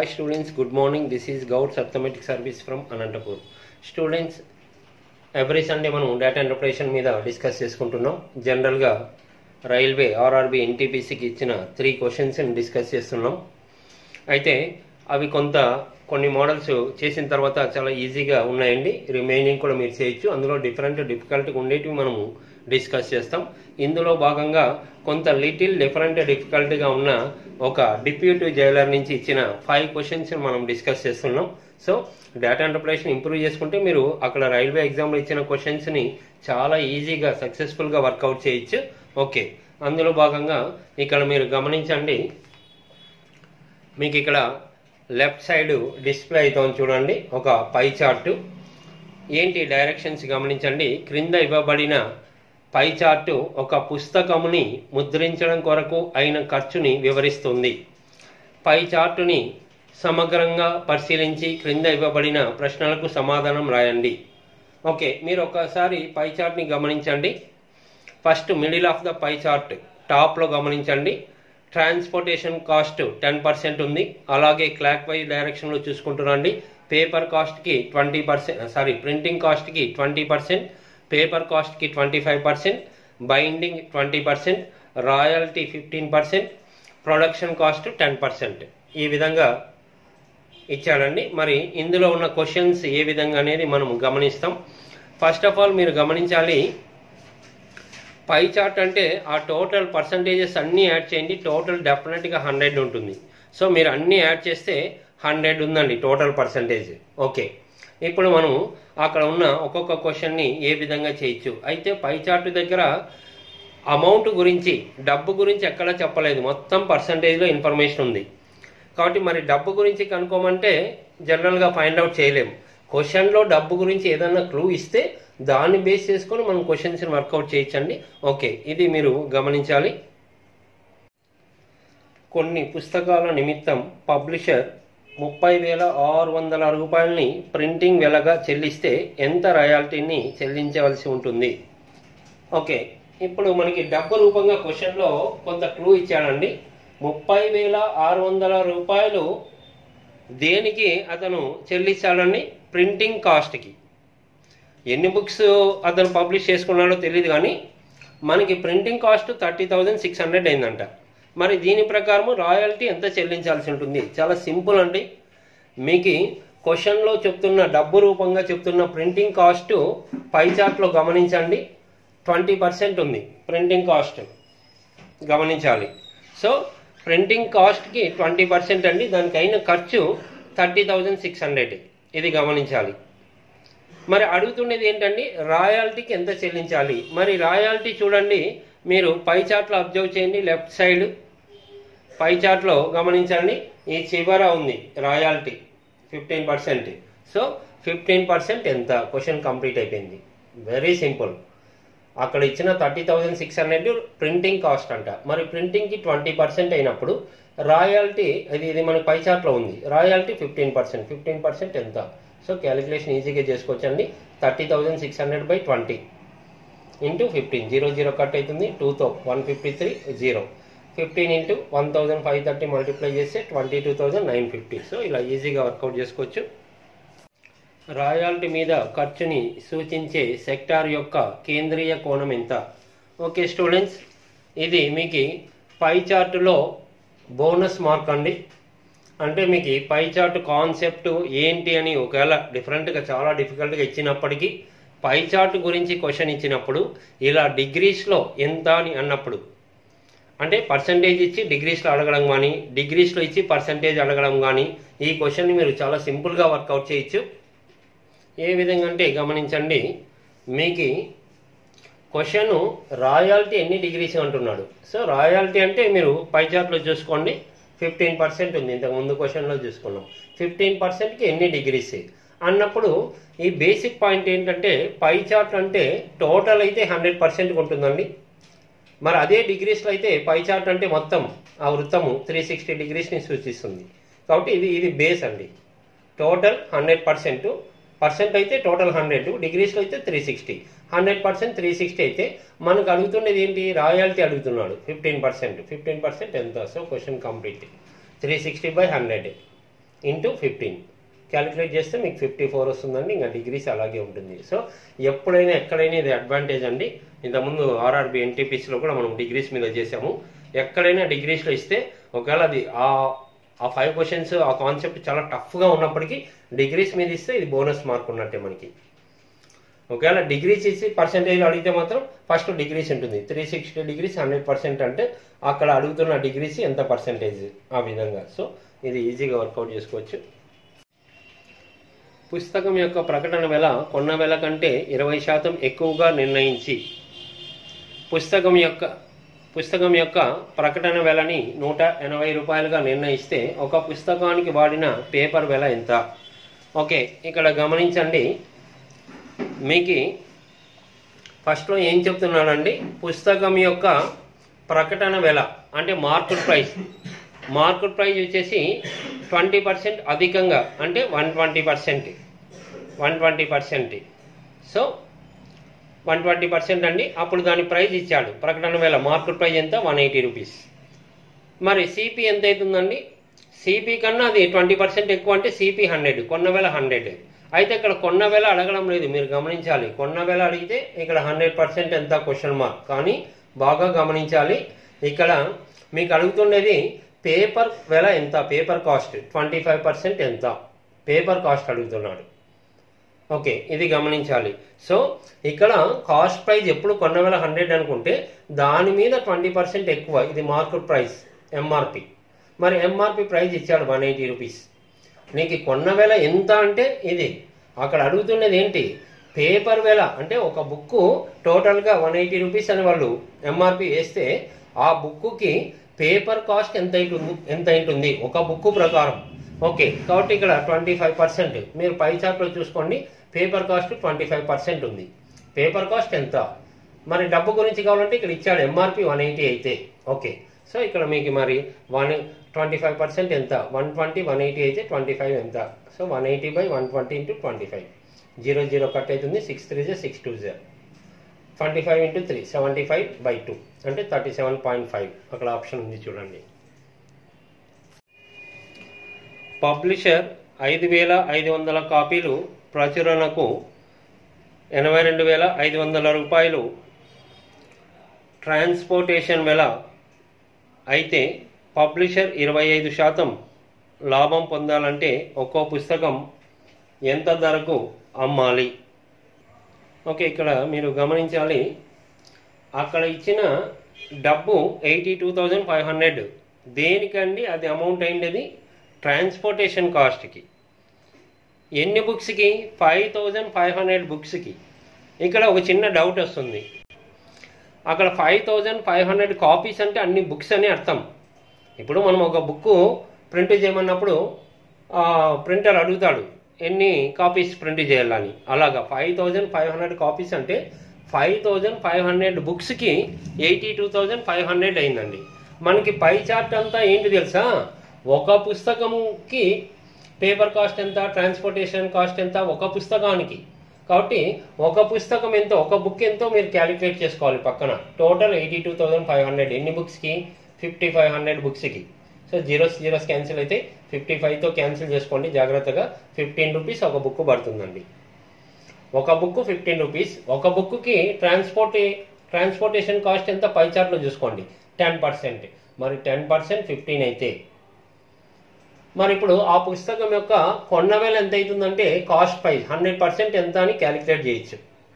Hi students, good morning. This is Gauds Arithmetic Service from Anantapur. Students, every Sunday మనం data interpretation మీద discuss చేసుకుంటున్నాం జనరల్గా railway RRB ఎన్టీపీసీకి ఇచ్చిన three క్వశ్చన్స్ని discuss చేస్తున్నాం అయితే అవి కొంత కొన్ని మోడల్స్ చేసిన తర్వాత చాలా ఈజీగా ఉన్నాయండి రిమైనింగ్ కూడా మీరు చేయొచ్చు అందులో డిఫరెంట్ డిఫికల్ట్గా ఉండేటివి మనము డిస్కస్ చేస్తాం ఇందులో భాగంగా కొంత లిటిల్ డిఫరెంట్ డిఫికల్ట్గా ఉన్న ఒక డిప్యూటీ జైలర్ నుంచి ఇచ్చిన ఫైవ్ క్వశ్చన్స్ మనం డిస్కస్ చేస్తున్నాం సో డేటా ఇంటర్ప్రిటేషన్ ఇంప్రూవ్ చేసుకుంటే మీరు అక్కడ రైల్వే ఎగ్జామ్లో ఇచ్చిన క్వశ్చన్స్ని చాలా ఈజీగా సక్సెస్ఫుల్గా వర్కౌట్ చేయొచ్చు ఓకే అందులో భాగంగా ఇక్కడ మీరు గమనించండి మీకు ఇక్కడ లెఫ్ట్ సైడ్ డిస్ప్లే అవుతుంది చూడండి ఒక పై చార్టు ఏంటి డైరెక్షన్స్ గమనించండి క్రింద ఇవ్వబడిన పై చార్టు ఒక పుస్తకముని ముద్రించడం కొరకు అయిన ఖర్చుని వివరిస్తుంది పై చార్టుని సమగ్రంగా పరిశీలించి క్రింద ఇవ్వబడిన ప్రశ్నలకు సమాధానం రాయండి ఓకే మీరు ఒకసారి పై చార్ట్ని గమనించండి first middle of the pie chart టాప్లో గమనించండి ట్రాన్స్పోర్టేషన్ కాస్ట్ టెన్ పర్సెంట్ ఉంది అలాగే క్లాక్ వైజ్ డైరెక్షన్లో చూసుకుంటున్నాండి పేపర్ కాస్ట్కి ట్వంటీ పర్సెంట్ సారీ ప్రింటింగ్ కాస్ట్కి ట్వంటీ పర్సెంట్ పేపర్ కాస్ట్కి twenty five percent binding twenty percent royalty fifteen percent production cost ten percent ఈ విధంగా ఇచ్చాడండి మరి ఇందులో ఉన్న క్వశ్చన్స్ ఏ విధంగా అనేది మనం గమనిస్తాం ఫస్ట్ ఆఫ్ ఆల్ మీరు గమనించాలి పై చార్ట్ అంటే ఆ టోటల్ పర్సంటేజెస్ అన్నీ యాడ్ చేయండి టోటల్ డెఫినెట్గా హండ్రెడ్ ఉంటుంది సో మీరు అన్నీ యాడ్ చేస్తే హండ్రెడ్ ఉందండి టోటల్ పర్సంటేజ్ ఓకే ఇప్పుడు మనం అక్కడ ఉన్న ఒక్కొక్క క్వశ్చన్ని ఏ విధంగా చేయొచ్చు అయితే పై చార్ట్ దగ్గర అమౌంట్ గురించి డబ్బు గురించి ఎక్కడ చెప్పలేదు మొత్తం పర్సంటేజ్లో ఇన్ఫర్మేషన్ ఉంది కాబట్టి మరి డబ్బు గురించి కనుక్కోమంటే జనరల్గా ఫైండ్ అవుట్ చేయలేము క్వశ్చన్లో డబ్బు గురించి ఏదన్నా క్లూ ఇస్తే దాన్ని బేస్ చేసుకొని మనం క్వశ్చన్స్ని వర్కౌట్ చేయొచ్చండి ఓకే ఇది మీరు గమనించాలి కొన్ని పుస్తకాల నిమిత్తం పబ్లిషర్ ముప్పై వేల ఆరు వందల రూపాయలని ప్రింటింగ్ వెలగా చెల్లిస్తే ఎంత రాయాల్టీని చెల్లించవలసి ఉంటుంది ఓకే ఇప్పుడు మనకి డబ్బు రూపంగా క్వశ్చన్లో కొంత క్లూ ఇచ్చాడండి ముప్పై వేల ఆరు వందల రూపాయలు దేనికి అతను చెల్లించాడండి ప్రింటింగ్ కాస్ట్కి ఎన్ని బుక్స్ అతను పబ్లిష్ చేసుకున్నాడో తెలియదు కానీ మనకి printing cost thirty thousand six hundred అయిందంట మరి దీని ప్రకారం రాయల్టీ ఎంత చెల్లించాల్సి ఉంటుంది చాలా సింపుల్ అండి మీకు క్వశ్చన్లో చెప్తున్న డబ్బు రూపంగా చెప్తున్న ప్రింటింగ్ కాస్ట్ పై చార్ట్లో గమనించండి ట్వంటీ పర్సెంట్ ఉంది ప్రింటింగ్ కాస్ట్ గమనించాలి సో ప్రింటింగ్ కాస్ట్కి ట్వంటీ పర్సెంట్ అండి దానికి అయిన ఖర్చు థర్టీ థౌజండ్ సిక్స్ హండ్రెడ్ ఇది గమనించాలి మరి అడుగుతున్నది ఏంటండి రాయల్టీకి ఎంత చెల్లించాలి మరి రాయల్టీ చూడండి మీరు పై చార్ట్లో అబ్జర్వ్ చేయండి లెఫ్ట్ సైడ్ పై చార్ట్లో గమనించండి ఈ చివర ఉంది royalty fifteen percent so fifteen percent ఎంత క్వశ్చన్ కంప్లీట్ అయిపోయింది వెరీ సింపుల్ అక్కడ ఇచ్చిన thirty thousand six hundred printing cost అంట మరి ప్రింటింగ్కి ట్వంటీ పర్సెంట్ అయినప్పుడు రాయల్టీ అది ఇది మన పై చార్ట్లో ఉంది royalty fifteen percent fifteen percent ఎంత సో క్యాలిక్యులేషన్ ఈజీగా చేసుకోవచ్చండి thirty thousand six hundred by twenty into fifteen zero zero cut అవుతుంది టూతో one fifty three zero fifteen into one thousand five thirty multiply చేస్తే twenty two thousand nine fifty so ఇలా ఈజీగా work out చేసుకోవచ్చు royalty మీద ఖర్చుని సూచించే సెక్టార్ యొక్క కేంద్రీయ కోణం ఎంత ఓకే స్టూడెంట్స్ ఇది మీకు పై చార్టులో బోనస్ మార్క్ అండి అంటే మీకు పై చార్ట్ కాన్సెప్ట్ ఏంటి అని ఒకవేళ డిఫరెంట్గా చాలా డిఫికల్ట్గా ఇచ్చినప్పటికీ పై చార్ట్ గురించి క్వశ్చన్ ఇచ్చినప్పుడు ఇలా డిగ్రీస్లో ఎంత అని అన్నప్పుడు అంటే పర్సంటేజ్ ఇచ్చి డిగ్రీస్లో అడగడం కానీ డిగ్రీస్లో ఇచ్చి పర్సంటేజ్ అడగడం కానీ ఈ క్వశ్చన్ని మీరు చాలా సింపుల్గా వర్కౌట్ చేయొచ్చు ఏ విధంగా అంటే గమనించండి మీకు క్వశ్చన్ రాయల్టీ ఎన్ని డిగ్రీస్ అంటున్నాడు సో రాయల్టీ అంటే మీరు పై చార్ట్లో చూసుకోండి ఫిఫ్టీన్ పర్సెంట్ ఉంది ఇంతకు ముందు క్వశ్చన్లో చూసుకున్నాం ఫిఫ్టీన్ పర్సెంట్కి ఎన్ని డిగ్రీస్ అన్నప్పుడు ఈ బేసిక్ పాయింట్ ఏంటంటే పై చార్ట్ అంటే టోటల్ అయితే హండ్రెడ్ పర్సెంట్ ఉంటుందండి మరి అదే డిగ్రీస్లో అయితే పై చార్ట్ అంటే మొత్తం ఆ వృత్తము త్రీ సిక్స్టీ డిగ్రీస్ని సూచిస్తుంది కాబట్టి ఇది ఇది బేస్ అండి టోటల్ హండ్రెడ్ పర్సెంట్ పర్సెంట్ అయితే టోటల్ హండ్రెడ్ డిగ్రీస్లో అయితే three sixty hundred percent three sixty అయితే మనకు అడుగుతున్నది ఏంటి రాయల్టీ అడుగుతున్నాడు ఫిఫ్టీన్ పర్సెంట్ ఫిఫ్టీన్ పర్సెంట్ ఎంత so question complete three sixty by hundred into fifteen calculate చేస్తే మీకు ఫిఫ్టీ ఫోర్ వస్తుందండి ఇంకా డిగ్రీస్ అలాగే ఉంటుంది సో ఎప్పుడైనా ఎక్కడైనా ఇది అడ్వాంటేజ్ అండి ఇంతకుముందు ఆర్ఆర్బి ఎన్టీపీసీలో కూడా మనం డిగ్రీస్ మీద చేసాము ఎక్కడైనా డిగ్రీస్లో ఇస్తే ఒకవేళ అది ఆ ఆ ఫైవ్ క్వశ్చన్స్ ఆ కాన్సెప్ట్ చాలా టఫ్గా ఉన్నప్పటికీ డిగ్రీస్ మీద ఇస్తే ఇది బోనస్ మార్క్ ఉన్నట్టే మనకి ఒకవేళ డిగ్రీస్ ఇచ్చి పర్సెంటేజ్ అడిగితే మాత్రం ఫస్ట్ డిగ్రీస్ ఉంటుంది three sixty degrees hundred percent అంటే అక్కడ అడుగుతున్న డిగ్రీస్ ఎంత పర్సెంటేజ్ ఆ విధంగా సో ఇది ఈజీగా వర్కౌట్ చేసుకోవచ్చు పుస్తకం యొక్క ప్రకటన వెల కొన్న వెల కంటే ఇరవై శాతం ఎక్కువగా నిర్ణయించి పుస్తకం యొక్క పుస్తకం యొక్క ప్రకటన వెలని నూట ఎనభై రూపాయలుగా నిర్ణయిస్తే ఒక పుస్తకానికి వాడిన పేపర్ వెల ఎంత ఓకే ఇక్కడ గమనించండి మీకు ఫస్ట్లో ఏం చెప్తున్నాడండి పుస్తకం యొక్క ప్రకటన వెల అంటే మార్కెట్ ప్రైస్ మార్కెట్ ప్రైస్ వచ్చేసి ట్వంటీ పర్సెంట్ అధికంగా అంటే one twenty percent one twenty percent so one twenty percent అండి అప్పుడు దాని ప్రైస్ ఇచ్చాడు ప్రకటన వేల మార్కెట్ ప్రైస్ ఎంత వన్ ఎయిటీ రూపీస్ మరి సిపి ఎంత అవుతుందండి సిపి కన్నా అది ట్వంటీ పర్సెంట్ ఎక్కువ అంటే సిపి హండ్రెడ్ కొన్న వేల హండ్రెడ్ అయితే ఇక్కడ కొన్న వేల అడగడం లేదు మీరు గమనించాలి కొన్న వేల అడిగితే ఇక్కడ హండ్రెడ్ పర్సెంట్ ఎంత క్వశ్చన్ మార్క్ కానీ బాగా గమనించాలి ఇక్కడ మీకు అడుగుతుండేది పేపర్ వెల ఎంత paper cost twenty five percent ఎంత పేపర్ కాస్ట్ అడుగుతున్నాడు ఓకే ఇది గమనించాలి సో ఇక్కడ కాస్ట్ ప్రైస్ ఎప్పుడు కొన్న వేల హండ్రెడ్ అనుకుంటే దాని మీద ట్వంటీ పర్సెంట్ ఎక్కువ ఇది మార్కెట్ ప్రైస్ ఎంఆర్పి మరి ఎంఆర్పి ప్రైస్ ఇచ్చాడు వన్ ఎయిటీ రూపీస్ నీకు కొన్న వేల ఎంత అంటే ఇది అక్కడ అడుగుతున్నది ఏంటి పేపర్ వేల అంటే ఒక బుక్ టోటల్గా వన్ ఎయిటీ రూపీస్ అని వాళ్ళు ఎంఆర్పి వేస్తే ఆ బుక్కి పేపర్ కాస్ట్ ఎంత ఉంటుంది ఎంత ఉంటుంది ఒక బుక్ ప్రకారం ఓకే కాబట్టి ఇక్కడ ట్వంటీ ఫైవ్ పర్సెంట్ మీరు పై చార్ట్లో చూసుకోండి paper cost twenty five percent ఉంది పేపర్ కాస్ట్ ఎంత మరి డబ్బు గురించి కావాలంటే ఇక్కడ ఇచ్చాడు ఎంఆర్పి వన్ ఎయిటీ అయితే ఓకే సో ఇక్కడ మీకు మరి వన్ ట్వంటీ ఫైవ్ పర్సెంట్ ఎంత వన్ ట్వంటీ వన్ ఎయిటీ అయితే ట్వంటీ ఫైవ్ ఎంత so one eighty by one twenty into twenty five zero zero cut అవుతుంది సిక్స్ త్రీ జే సిక్స్ టూ జే twenty five into three seventy five by two అంటే thirty seven point five అక్కడ option ఉంది చూడండి publisher ఐదు వేల ఐదు వందల కాపీలు ప్రచురణకు ఎనభై రెండు వేల ఐదు వందల రూపాయలు ట్రాన్స్పోర్టేషన్ వెల అయితే పబ్లిషర్ ఇరవై ఐదు శాతం లాభం పొందాలంటే ఒక్కో పుస్తకం ఎంత ధరకు అమ్మాలి ఓకే ఇక్కడ మీరు గమనించాలి అక్కడ ఇచ్చిన డబ్బు eighty two thousand five hundred దేనికండి అది అమౌంట్ అయింది ట్రాన్స్పోర్టేషన్ కాస్ట్కి ఎన్ని బుక్స్కి ఫైవ్ థౌజండ్ ఫైవ్ హండ్రెడ్ బుక్స్కి ఇక్కడ ఒక చిన్న డౌట్ వస్తుంది అక్కడ five thousand five hundred copies అంటే అన్ని బుక్స్ అని అర్థం ఇప్పుడు మనం ఒక బుక్ ప్రింట్ చేయమన్నప్పుడు ప్రింటర్ అడుగుతాడు ఎన్ని కాపీస్ ప్రింట్ చేయాలని అలాగా five thousand five hundred copies అంటే ఫైవ్ థౌజండ్ ఫైవ్ హండ్రెడ్ బుక్స్కి eighty two thousand five hundred అయిందండి మనకి పై చార్ట్ అంతా ఏంటి తెలుసా ఒక పుస్తకంకి పేపర్ కాస్ట్ ఎంత ట్రాన్స్పోర్టేషన్ కాస్ట్ ఎంత ఒక పుస్తకానికి కాబట్టి ఒక పుస్తకం ఎంతో ఒక బుక్ ఎంతో మీరు క్యాలిక్యులేట్ చేసుకోవాలి పక్కన total eighty two thousand five hundred ఎన్ని బుక్స్కి ఫిఫ్టీ ఫైవ్ హండ్రెడ్ బుక్స్కి సో జీరోస్ జీరోస్ క్యాన్సిల్ అయితే ఫిఫ్టీ ఫైవ్తో క్యాన్సిల్ చేసుకోండి జాగ్రత్తగా ఫిఫ్టీన్ రూపీస్ ఒక బుక్ పడుతుందండి ఒక బుక్ ఫిఫ్టీన్ రూపీస్ ఒక బుక్కి ట్రాన్స్పోర్ట్ ట్రాన్స్పోర్టేషన్ కాస్ట్ ఎంత పై చార్ట్లో చూసుకోండి టెన్ పర్సెంట్ మరి టెన్ పర్సెంట్ ఫిఫ్టీన్ అయితే మరి ఇప్పుడు ఆ పుస్తకం యొక్క కొన్న వేల ఎంత అవుతుందంటే కాస్ట్ ప్రైస్ హండ్రెడ్ పర్సెంట్ ఎంత అని క్యాలిక్యులేట్ చేయొచ్చు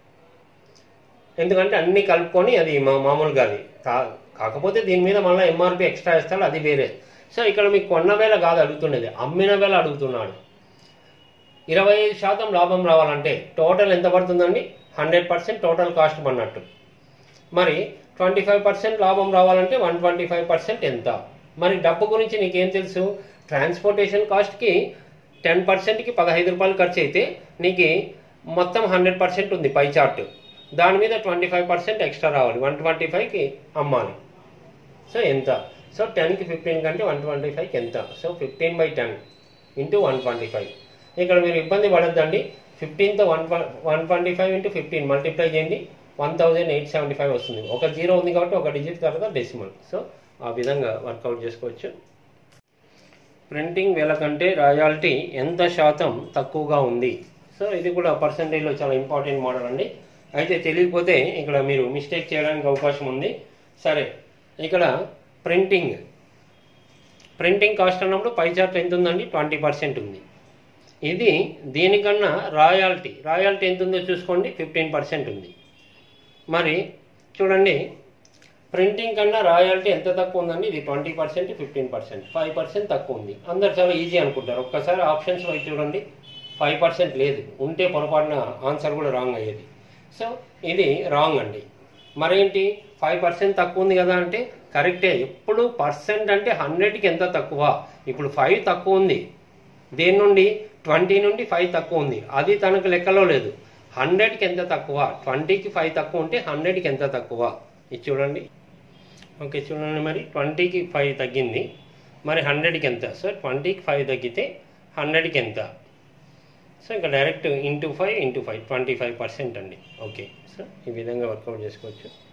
ఎందుకంటే అన్ని కలుపుకొని అది మా మామూలుగా అది కా- కాకపోతే దీని మీద మళ్ళీ ఎంఆర్పి ఎక్స్ట్రా ఇస్తాడు అది వేరే సో ఇక్కడ మీకు కొన్న వేల కాదు అడుగుతున్నది అమ్మిన వేల అడుగుతున్నాడు ఇరవై ఐదు శాతం లాభం రావాలంటే టోటల్ ఎంత పడుతుందండి హండ్రెడ్ పర్సెంట్ టోటల్ కాస్ట్ పడినట్టు మరి ట్వంటీ ఫైవ్ పర్సెంట్ లాభం రావాలంటే వన్ ట్వంటీ ఫైవ్ పర్సెంట్ ఎంత మరి డబ్బు గురించి నీకేం తెలుసు ట్రాన్స్పోర్టేషన్ కాస్ట్కి టెన్ పర్సెంట్కి పదహైదు రూపాయలు ఖర్చు అయితే నీకు మొత్తం హండ్రెడ్ పర్సెంట్ ఉంది పై చార్ట్ దాని మీద ట్వంటీ ఫైవ్ పర్సెంట్ ఎక్స్ట్రా రావాలి వన్ ట్వంటీ ఫైవ్కి అమ్మాలి సో ఎంత సో టెన్కి ఫిఫ్టీన్ కంటే వన్ ట్వంటీ ఫైవ్కి ఎంత so fifteen by ten into one twenty five ఇక్కడ మీరు ఇబ్బంది పడద్దండి ఫిఫ్టీన్తో one one twenty five into fifteen multiply చేయండి one thousand eight seventy five వస్తుంది ఒక జీరో ఉంది కాబట్టి ఒక డిజిట్ తర్వాత డెసిమల్ సో ఆ విధంగా వర్కౌట్ చేసుకోవచ్చు ప్రింటింగ్ వేల కంటే రాయాలిటీ ఎంత శాతం తక్కువగా ఉంది సో ఇది కూడా పర్సంటేజ్లో చాలా ఇంపార్టెంట్ మోడల్ అండి అయితే తెలియకపోతే ఇక్కడ మీరు మిస్టేక్ చేయడానికి అవకాశం ఉంది సరే ఇక్కడ ప్రింటింగ్ ప్రింటింగ్ కాస్ట్ అన్నప్పుడు పై చార్ట్ ఎంత ఉందండి ట్వంటీ పర్సెంట్ ఉంది ఇది దీనికన్నా రాయాలిటీ రాయాలిటీ ఎంత ఉందో చూసుకోండి ఫిఫ్టీన్ పర్సెంట్ ఉంది మరి చూడండి ప్రింటింగ్ కన్నా రాయాలిటీ ఎంత తక్కువ ఉందండి ఇది twenty percent fifteen percent five percent తక్కువ ఉంది అందరు చాలా ఈజీ అనుకుంటారు ఒక్కసారి ఆప్షన్స్ వైపు చూడండి ఫైవ్ పర్సెంట్ లేదు ఉంటే పొరపాటున ఆన్సర్ కూడా రాంగ్ అయ్యేది సో ఇది రాంగ్ అండి మరేంటి ఫైవ్ పర్సెంట్ తక్కువ ఉంది కదా అంటే కరెక్టే ఎప్పుడు పర్సెంట్ అంటే హండ్రెడ్కి ఎంత తక్కువ ఇప్పుడు ఫైవ్ తక్కువ ఉంది దేని నుండి ట్వంటీ నుండి ఫైవ్ తక్కువ ఉంది అది తనకు లెక్కలో లేదు హండ్రెడ్కి ఎంత తక్కువ ట్వంటీకి ఫైవ్ తక్కువ ఉంటే హండ్రెడ్కి ఎంత తక్కువ ఇది చూడండి ఓకే చూడండి మరి ట్వంటీకి ఫైవ్ తగ్గింది మరి హండ్రెడ్కి ఎంత సో ట్వంటీకి ఫైవ్ తగ్గితే హండ్రెడ్కి ఎంత సో ఇంకా direct into five into five twenty five percent అండి ఓకే సో ఈ విధంగా వర్కౌట్ చేసుకోవచ్చు